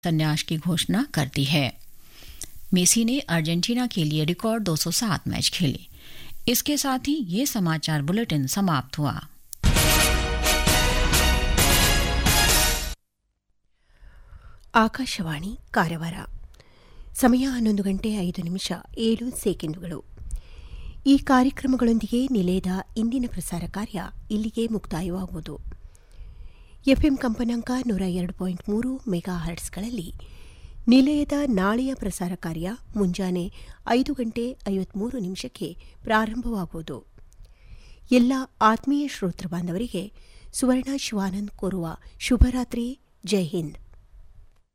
संन्यास की घोषणा कर दी है मेसी ने अर्जेंटीना के लिए रिकॉर्ड 207 मैच खेले इसके साथ ही ये समाचार बुलेटिन समाप्त हुआ ಆಕಾಶವಾಣಿ ಕಾರವಾರ ಸಮಯ ಹನ್ನೊಂದು ಗಂಟೆ ಐದು ನಿಮಿಷ ಏಳು ಸೆಕೆಂಡುಗಳು ಈ ಕಾರ್ಯಕ್ರಮಗಳೊಂದಿಗೆ ನಿಲಯದ ಇಂದಿನ ಪ್ರಸಾರ ಕಾರ್ಯ ಇಲ್ಲಿಗೆ ಮುಕ್ತಾಯವಾಗುವುದು ಎಫ್ಎಂ ಕಂಪನಾಂಕ ನೂರ ಎರಡು ಪಾಯಿಂಟ್ ಮೂರು ಮೆಗಾ ಹರ್ಟ್ಸ್ಗಳಲ್ಲಿ ನಿಲಯದ ನಾಳೆಯ ಪ್ರಸಾರ ಕಾರ್ಯ ಮುಂಜಾನೆ ಐದು ಗಂಟೆ ಐವತ್ಮೂರು ನಿಮಿಷಕ್ಕೆ ಪ್ರಾರಂಭವಾಗುವುದು ಎಲ್ಲ ಆತ್ಮೀಯ ಶ್ರೋತೃ ಬಾಂಧವರಿಗೆ ಸುವರ್ಣ ಶಿವಾನಂದ್ ಕೋರುವ ಶುಭರಾತ್ರಿ ಜೈ ಹಿಂದ್